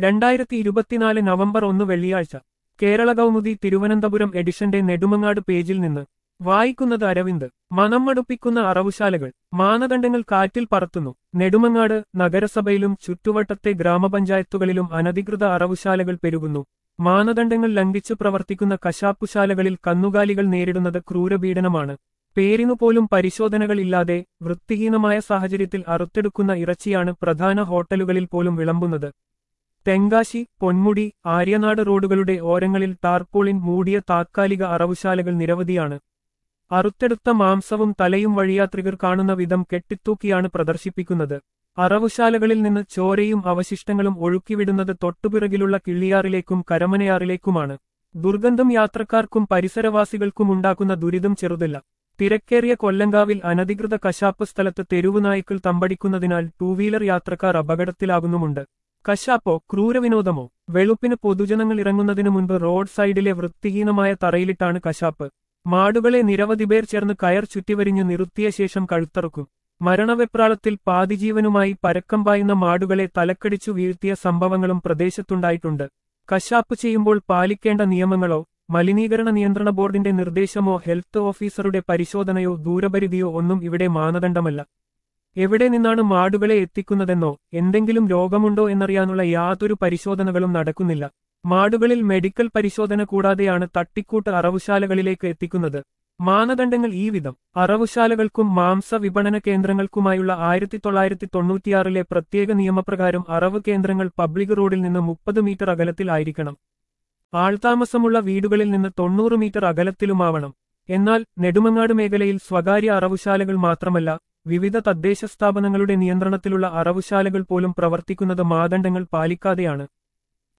രണ്ടായിരത്തി ഇരുപത്തിനാല് നവംബർ ഒന്ന് വെള്ളിയാഴ്ച കേരള കൗമുദി തിരുവനന്തപുരം എഡിഷന്റെ നെടുമങ്ങാട് പേജിൽ നിന്ന് വായിക്കുന്നത് അരവിന്ദ് മനം മടുപ്പിക്കുന്ന അറവുശാലകൾ മാനദണ്ഡങ്ങൾ കാറ്റിൽ പറത്തുന്നു നെടുമങ്ങാട് നഗരസഭയിലും ചുറ്റുവട്ടത്തെ ഗ്രാമപഞ്ചായത്തുകളിലും അനധികൃത അറവുശാലകൾ പെരുകുന്നു മാനദണ്ഡങ്ങൾ ലംഘിച്ചു പ്രവർത്തിക്കുന്ന കശാപ്പുശാലകളിൽ കന്നുകാലികൾ നേരിടുന്നത് ക്രൂരപീഡനമാണ് പേരിനുപോലും പരിശോധനകളില്ലാതെ വൃത്തിഹീനമായ സാഹചര്യത്തിൽ അറുത്തെടുക്കുന്ന ഇറച്ചിയാണ് പ്രധാന ഹോട്ടലുകളിൽ പോലും വിളമ്പുന്നത് തെങ്കാശി പൊന്മുടി ആര്യനാട് റോഡുകളുടെ ഓരങ്ങളിൽ ടാർപോളിൻ മൂടിയ താത്കാലിക അറവുശാലകൾ നിരവധിയാണ് അറുത്തെടുത്ത മാംസവും തലയും വഴിയാത്രികർ കാണുന്ന വിധം കെട്ടിത്തൂക്കിയാണ് പ്രദർശിപ്പിക്കുന്നത് അറവുശാലകളിൽ നിന്ന് ചോരയും അവശിഷ്ടങ്ങളും ഒഴുക്കിവിടുന്നത് തൊട്ടുപിറകിലുള്ള കിള്ളിയാറിലേക്കും കരമനയാറിലേക്കുമാണ് ദുർഗന്ധം യാത്രക്കാർക്കും പരിസരവാസികൾക്കും ഉണ്ടാക്കുന്ന ദുരിതം ചെറുതല്ല തിരക്കേറിയ കൊല്ലങ്കാവിൽ അനധികൃത കശാപ്പ് സ്ഥലത്ത് തെരുവുനായ്ക്കൾ തമ്പടിക്കുന്നതിനാൽ ടൂ വീലർ യാത്രക്കാർ അപകടത്തിലാകുന്നുമുണ്ട് കശാപ്പോ ക്രൂരവിനോദമോ വെളുപ്പിന് പൊതുജനങ്ങൾ ഇറങ്ങുന്നതിനു മുൻപ് റോഡ് സൈഡിലെ വൃത്തിഹീനമായ തറയിലിട്ടാണ് കശാപ്പ് മാടുകളെ നിരവധി പേർ ചേർന്ന് കയർ ചുറ്റിവരിഞ്ഞു നിർത്തിയ ശേഷം കഴുത്തറുക്കും മരണവെപ്രാളത്തിൽ പാതിജീവനുമായി പരക്കം പായുന്ന മാടുകളെ തലക്കടിച്ചു വീഴ്ത്തിയ സംഭവങ്ങളും പ്രദേശത്തുണ്ടായിട്ടുണ്ട് കശാപ്പ് ചെയ്യുമ്പോൾ പാലിക്കേണ്ട നിയമങ്ങളോ മലിനീകരണ നിയന്ത്രണ ബോർഡിന്റെ നിർദ്ദേശമോ ഹെൽത്ത് ഓഫീസറുടെ പരിശോധനയോ ദൂരപരിധിയോ ഒന്നും ഇവിടെ മാനദണ്ഡമല്ല എവിടെ നിന്നാണ് മാടുകളെ എത്തിക്കുന്നതെന്നോ എന്തെങ്കിലും രോഗമുണ്ടോ എന്നറിയാനുള്ള യാതൊരു പരിശോധനകളും നടക്കുന്നില്ല മാടുകളിൽ മെഡിക്കൽ പരിശോധന കൂടാതെയാണ് തട്ടിക്കൂട്ട് അറവുശാലകളിലേക്ക് എത്തിക്കുന്നത് മാനദണ്ഡങ്ങൾ ഈ വിധം അറവുശാലകൾക്കും മാംസ വിപണന കേന്ദ്രങ്ങൾക്കുമായുള്ള ആയിരത്തി തൊള്ളായിരത്തി തൊണ്ണൂറ്റിയാറിലെ പ്രത്യേക നിയമപ്രകാരം അറവ് കേന്ദ്രങ്ങൾ പബ്ലിക് റോഡിൽ നിന്ന് മുപ്പത് മീറ്റർ അകലത്തിലായിരിക്കണം ആൾതാമസമുള്ള വീടുകളിൽ നിന്ന് തൊണ്ണൂറ് മീറ്റർ അകലത്തിലുമാവണം എന്നാൽ നെടുമങ്ങാട് മേഖലയിൽ സ്വകാര്യ അറവുശാലകൾ മാത്രമല്ല വിവിധ തദ്ദേശ സ്ഥാപനങ്ങളുടെ നിയന്ത്രണത്തിലുള്ള അറവുശാലകൾ പോലും പ്രവർത്തിക്കുന്നത് മാനദണ്ഡങ്ങൾ പാലിക്കാതെയാണ്